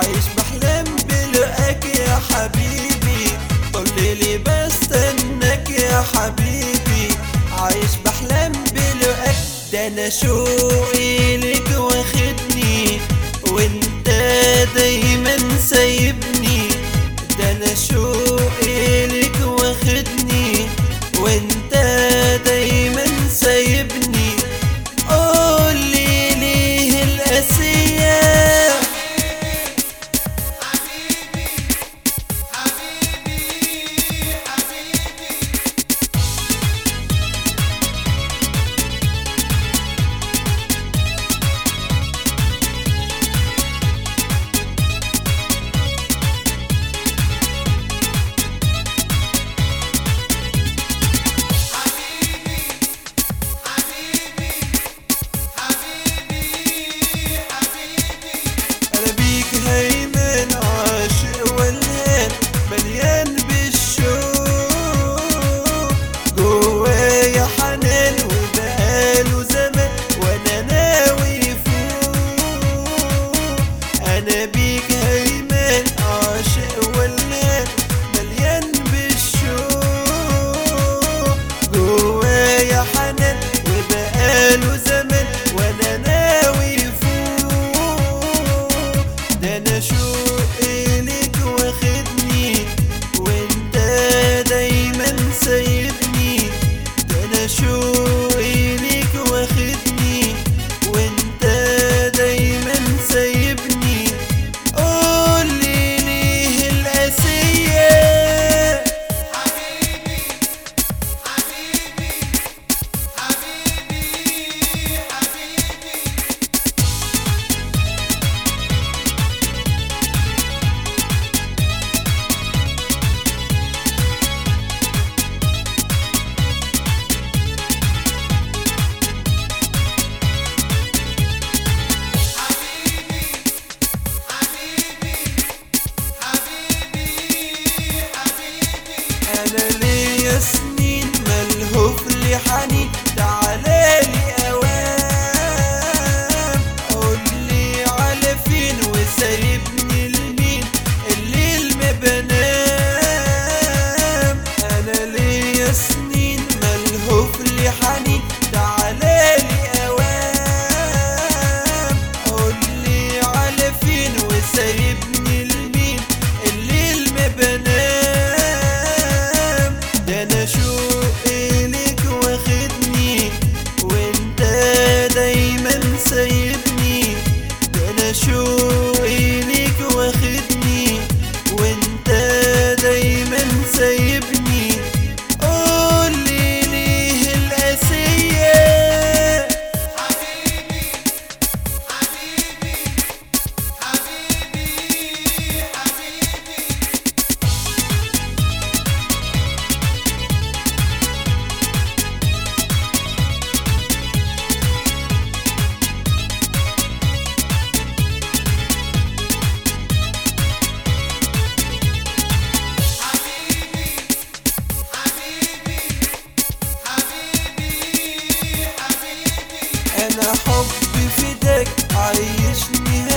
عايش بحلم بلقاك يا حبيبي طللي بستناك يا حبيبي عايش بحلم بلقاك ده انا شوقي لك واخدني وانت دايما سايبني ده انا شوقي لك واخدني وانت دايما سايبني قولي ليه القاسية انا بيك هيمن عاشق والهان مليان بالشوق جوايا حنان وبقاله زمان وانا ناوي فوق انا بيك هيمن عاشق والهان مليان بالشوق جوايا حنان وبقاله زمان وانا ناوي فوق ده انا شوقي لك واخدني وانت دايما سايبني ده انا شوقي لك واخدني وانت دايما سايبني قولي ليه القاسية انا ليا سنين ملهوف لي حنين تعالالي اوام قولي على فين وسايبني لمين الليل ما بنام انا ليا سنين ملهوف لي حنين تعالالي اوام قولي على فين وسايبني لمين الليل ما بنام ده انا شوقي لك واخدني وانت دايما سايبني ده انا شوقي لك واخدني وانت دايما سايبني قولي ليه القاسية انا حبي فداك عايشني